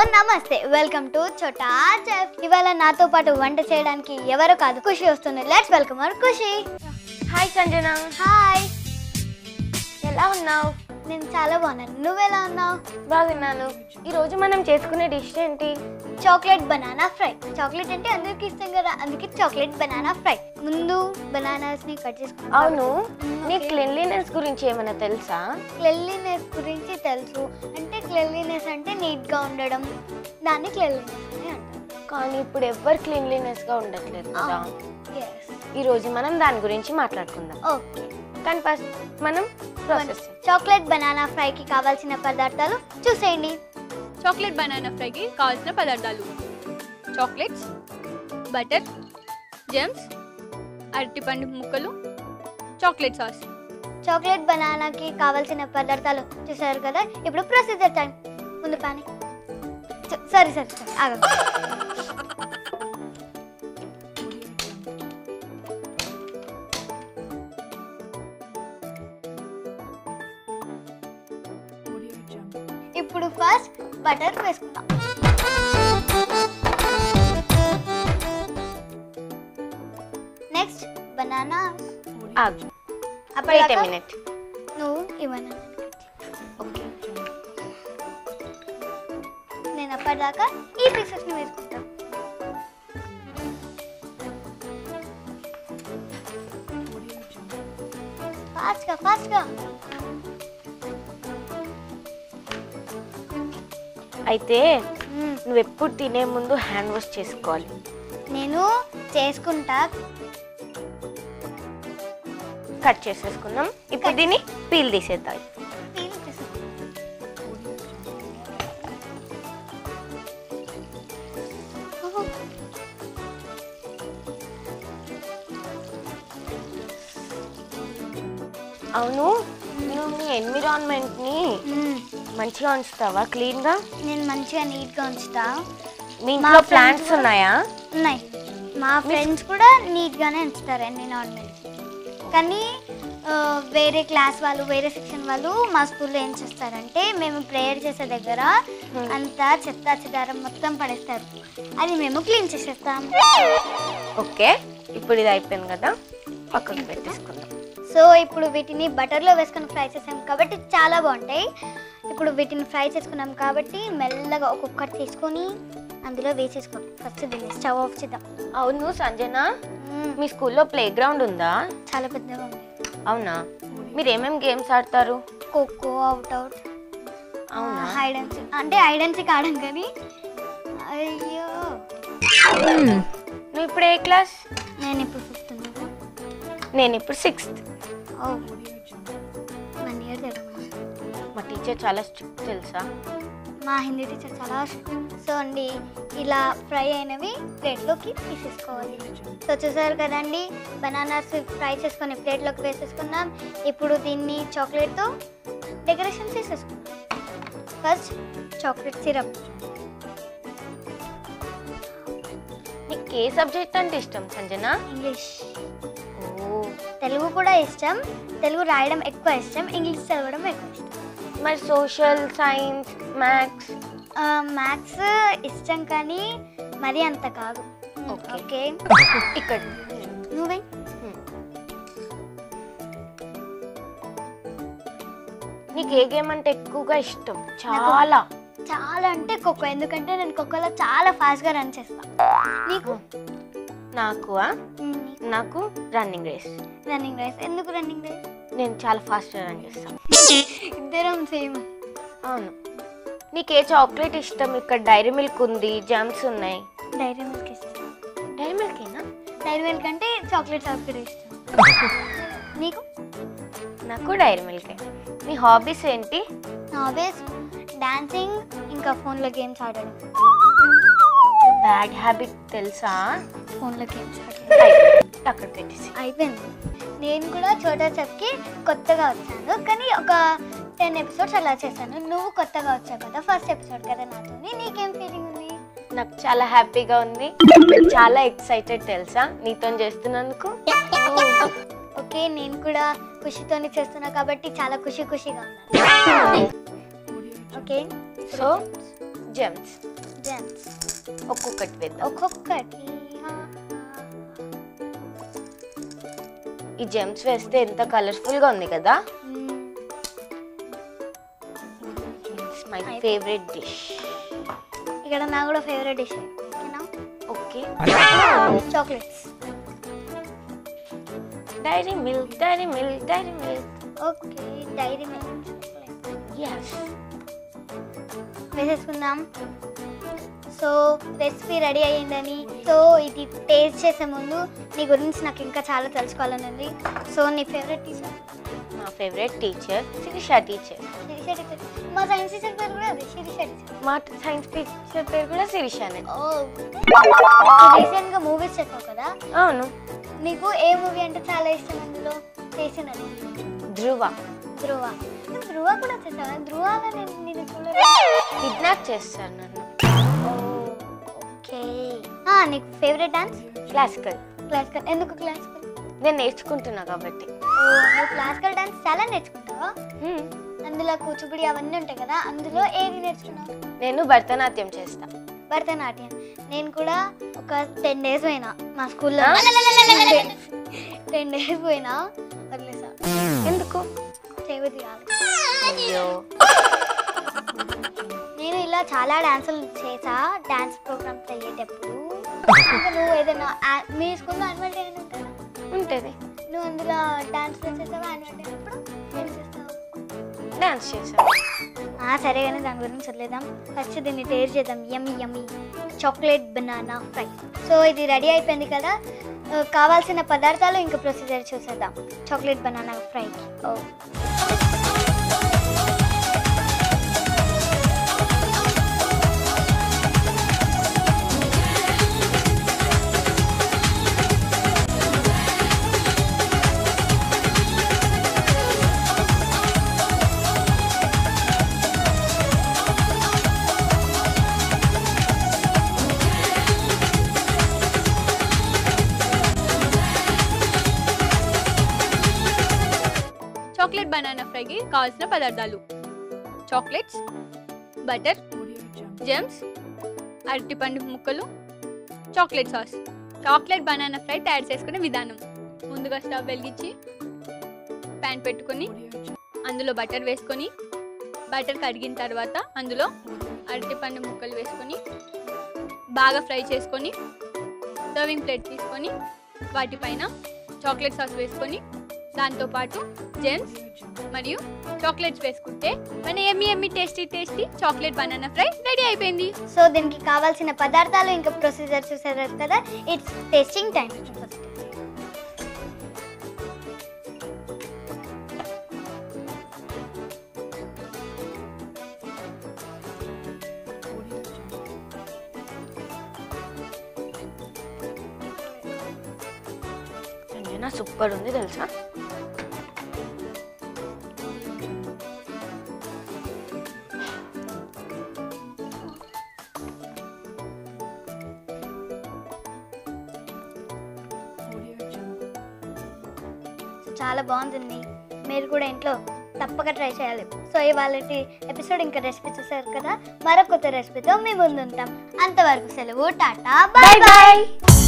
నమస్తే welcome to చోటా chef ఇవాళ నాతో పాటు వంట చేయడానికి ఎవరు కాదు ఖుషి వస్తుంది let's welcome our Khushi hi Sanjana hi ఎలా ఉన్నావు నేను చాలా బాగున్నాను నువ్వెలా ఉన్నావు బాగున్నాను ఈ రోజు మనం చేసుకునే డిష్ ఏంటి చాక్లెట్ బనానా ఫ్రై చాక్లెట్ అంటే అందరికి ఇష్టం కదా అందుకే చాక్లెట్ బనానా ఫ్రై ముందు బనానాస్ ని కట్ చేసుకున్నాం అవును నీ క్లెన్లీనెస్ గురించి ఏమైనా తెలుసా క్లెన్లీనెస్ గురించి తెలుసు అంటే క్లెన్లీనెస్ అంటే నీట్ గా ఉండడం దాన్ని క్లెన్లీనెస్ అని అంటారు కానీ ఇప్పుడు ఎవ్వరు క్లీన్లీనెస్ గా ఉండట్లేదు కదా ఎస్ ఈ రోజు మనం దాని గురించి మాట్లాడుకుందాం ఓకే కానీ ఫస్ట్ మనం ప్రాసెస్ చాక్లెట్ బనానా ఫ్రైకి కావాల్సిన పదార్థాలు చూసేయండి చాక్లెట్ బనానా ఫ్రైకి కావాల్సిన పదార్థాలు చాక్లెట్స్ బటర్ జెమ్స్ అరటిపండు ముక్కలు చాక్లెట్ సాస్ చాక్లెట్ బనానాకి కావాల్సిన పదార్థాలు చూసారు కదా ఇప్పుడు ప్రొసీజర్ టైం ముందు పాని సరే సరే సరే ఆగండి ఇప్పుడు ఫస్ట్ బటర్ వేసుకుందాం నెక్స్ట్ బనానా ఆగు వెయిట్ అప్పటిదాకా మినిట్ నువ్వు ఇవ్వను ఓకే నేను అప్పటిదాకా ఈ పీసెస్ని వేసుకుంటా ఫాస్ట్గా ఫాస్ట్గా అయితే నువ్వు ఎప్పుడు తినే ముందు హ్యాండ్ వాష్ చేసుకోవాలి నేను చేసుకుంటా కట్ చేసేసుకుందాం ఇప్పుడు దీన్ని పీల్ తీసేద్దాం Feel చేస్తా. ఓహో. అవును నువ్వు నీ ఎన్విరాన్మెంట్ ని మ్మ్. మంచిగా ఉంచుతావా క్లీన్ గా నేను మంచిగా నీట్గా ఉంచుతా మీ మా ఇంట్లో friends ప్లాంట్స్ కూడా- ఉన్నాయా ఉన్నాయి మా ఫ్రెండ్స్ కూడా నీట్గానే ఉంచుతారు ఎన్విరాన్మెంట్ కానీ ఆ, వేరే క్లాస్ వాళ్ళు వేరే సెక్షన్ వాళ్ళు మా స్కూల్లో ఏం చేస్తారంటే మేము ప్రేయర్ చేసే దగ్గర అంతా చెత్త చెదారం మొత్తం పడేస్తారు అది మేము క్లీన్ చేసేస్తాం ఓకే ఇప్పుడు ఇది అయిపోయింది కదా పక్కకు పెట్టేసుకుందాం సో ఇప్పుడు వీటిని బటర్లో వేసుకొని ఫ్రై చేసాం కాబట్టి చాలా బాగుంటాయి ఇప్పుడు వీటిని ఫ్రై చేసుకున్నాం కాబట్టి మెల్లగా ఒక్కొక్కటి తీసుకొని అందులో వేసేసుకోండి ఫస్ట్ దీన్ని స్టవ్ ఆఫ్ చేద్దాం అవును సంజన మ్మ్. మీ స్కూల్లో ప్లే గ్రౌండ్ ఉందా చాలా పెద్దగా ఉంది అవునా మీరు ఏమేమి గేమ్స్ ఆడతారు ఖోఖో అవుట్ అవుట్ అవునా హైడ్ అండ్ సీక్ అంటే హైడ్ అండ్ సీక్ ఆడం కానీ అయ్యో నువ్వు ఇప్పుడు ఏ క్లాస్ నేను ఇప్పుడు ఫిఫ్త్ ఉన్నాను నేను ఇప్పుడు సిక్స్త్ ఓ వన్ ఇయర్ తెలియదు మా టీచర్ చాలా స్ట్రిక్ట్ తెలుసా మా హిందీ టీచర్ చాలా సో అండి ఇలా ఫ్రై అయినవి ప్లేట్లోకి తీసేసుకోవాలి సో చూసారు కదండి బనానాస్ ఫ్రై చేసుకొని ప్లేట్లోకి వేసేసుకుందాం ఇప్పుడు దీన్ని చాక్లెట్తో డెకరేషన్ చేసేసుకుందాం ఫస్ట్ చాక్లెట్ సిరప్ నీకు ఏ సబ్జెక్ట్ అంటే ఇష్టం సంజన ఇంగ్లీష్ ఓ తెలుగు కూడా ఇష్టం తెలుగు రాయడం ఎక్కువ ఇష్టం ఇంగ్లీష్ చదవడం ఎక్కువ ఇష్టం మరి సోషల్ సైన్స్ మ్యాథ్స్ మ్యాథ్స్ ఇష్టం కానీ మరీ అంత కాదు Okay. ఓకే ఇక్కడ నువ్వే నీకు ఏ గేమ్ అంటే ఎక్కువగా ఇష్టం చాలా చాలా అంటే ఖోఖో ఎందుకంటే నేను ఖోఖోలో చాలా ఫాస్ట్గా రన్ చేస్తా నీకు నాకు ఆ? నాకు రన్నింగ్ రేస్ రన్నింగ్ రేస్ ఎందుకు రన్నింగ్ రేస్ నేను చాలా ఫాస్ట్ రన్ చేస్తాను ఇద్దరం సేమ్ అవును నీకు ఏ చాక్లెట్ ఇష్టం ఇక్కడ డైరీ మిల్క్ ఉంది జామ్స్ ఉన్నాయి డైరీ మిల్క్ ఇష్టం డైరీ మిల్కేనా డైరీ మిల్క్ అంటే చాక్లెట్ చాక్లెట్ ఇష్టం నీకు నాకు డైరీ మిల్కే మీ హాబీస్ ఏంటి హాబీస్ డాన్సింగ్ ఇంకా ఫోన్లో గేమ్స్ ఆడడం బ్యాడ్ హ్యాబిట్ తెలుసా ఫోన్లో గేమ్స్ ఆడడం అయిపోయింది. అక్కడ పెట్టేసి అయిపోయింది నేను కూడా చోటా చెఫ్కి కొత్తగా వచ్చాను కానీ ఒక టెన్ ఎపిసోడ్స్ అలా చేశాను నువ్వు కొత్తగా వచ్చావు కదా ఫస్ట్ ఎపిసోడ్ కదా నాతో నీకేం ఫీలింగ్ ఉంది నాకు చాలా హ్యాపీగా ఉంది చాలా ఎక్సైటెడ్ తెలుసా నీతో చేస్తున్నందుకు ఓకే నేను కూడా ఖుషితోని చేస్తున్నా కాబట్టి చాలా ఖుషి ఖుషిగా ఉన్నాను ఓకే సో జెమ్స్ జెమ్స్ ఒక్కొక్కటి వేద్దాం ఒక్కొక్కటి ఈ జెమ్స్ వేస్తే ఎంత కలర్ఫుల్ గా ఉంది కదా మ్మ్. ఇట్స్ మై అయిపోయింది. ఫేవరెట్ డిష్ ఇక్కడ నా కూడా ఫేవరెట్ డిష్ ఓకేనా okay chocolates dairy milk dairy milk dairy milk okay dairy milk yes వేసేసుకుందాం సో రెసిపీ రెడీ అయ్యిందని సో ఇది టేస్ట్ చేసే ముందు నీ గురించి నాకు ఇంకా చాలా తెలుసుకోవాలని ఉంది సో నీ ఫేవరెట్ టీచర్ మా favourite teacher Sirisha teacher Sirisha teacher మా సైన్స్ టీచర్ పేరు కూడా అదే శిరీష టీచర్ మా సైన్స్ టీచర్ పేరు కూడా శిరీషనే ఓ రీసెంట్గా మూవీస్ చేసావు కదా అవును నీకు ఏ మూవీ అంటే చాలా ఇష్టం అందులో చేసినది ధ్రువ ధ్రువ నువ్వు ధ్రువ కూడా చేసావా ధ్రువాలో నేను నేను చూడలేదు కిడ్నాప్ చేస్తాను నన్ను ఓకే నీకు ఫేవరెట్ డాన్స్ క్లాసికల్ క్లాసికల్ ఎందుకు క్లాసికల్ నేను నేర్చుకుంటున్నా కాబట్టి ఓ నువ్వు క్లాసికల్ డాన్స్ చాలా నేర్చుకుంటావా హ్మ్. అందులో కూచిపూడి అవన్నీ ఉంటాయి కదా అందులో ఏది నేర్చుకున్నావు నేను భరతనాట్యం చేస్తా భరతనాట్యం నేను కూడా ఒక టెన్ డేస్ పోయినా మా స్కూల్లో టెన్ డేస్ పోయినా వదిలేసా ఎందుకు చేయబుద్ధి కాదు అయ్యో నేను ఇలా చాలా డాన్సులు చేసా డాన్స్ ప్రోగ్రామ్స్ అయ్యేటప్పుడు ఇంకా నువ్వు ఏదైనా ఆ- మీ స్కూల్లో యాన్యువల్ డే అని ఉంటుంది ఉంటుంది నువ్వు అందులో డాన్స్ చేసావా యాన్యువల్ డే అప్పుడు ఏం చేస్తావు డాన్స్ చేశాను ఆ, సరే కానీ దాని గురించి వదిలేద్దాం ఫస్ట్ దీన్ని టేస్ట్ చేద్దాం yummy yummy chocolate banana fry so ఇది రెడీ అయిపోయింది కదా ఆ, కావాల్సిన పదార్థాలు ఇంకా ప్రొసీజర్ చూసేద్దాం చాక్లెట్ బనానా ఫ్రైకి ఓ చాక్లెట్ బనానా ఫ్రైకి కావాల్సిన పదార్థాలు చాక్లెట్స్ బటర్ జెమ్స్ అరటిపండు ముక్కలు chocolate sauce chocolate banana fry తయారు చేసుకునే విధానం ముందుగా స్టవ్ వెలిగించి ప్యాన్ పెట్టుకొని అందులో బటర్ వేసుకొని బటర్ కడిగిన తర్వాత అందులో అరటిపండు ముక్కలు వేసుకొని బాగా ఫ్రై చేసుకొని సర్వింగ్ ప్లేట్ తీసుకొని వాటిపైన చాక్లెట్ సాస్ వేసుకొని దాంతోపాటు జెమ్స్ మరియు చాక్లెట్స్ వేసుకుంటే మన yummy yummy tasty tasty chocolate banana fry ready అయిపోయింది సో దీనికి కావాల్సిన పదార్థాలు ఇంకా ప్రొసీజర్ చూసారు కదా it's tasting time Sanjana super ఉంది తెలుసా చాలా బాగుంటుంది మీరు కూడా ఇంట్లో తప్పక ట్రై చేయాలి సో ఇవాళ ఎపిసోడ్ ఇంకా రెసిపీ చూసారు కదా మరొక కొత్త రెసిపీతో మీ ముందు ఉంటాం అంతవరకు సెలవు టాటా బాయ్ బాయ్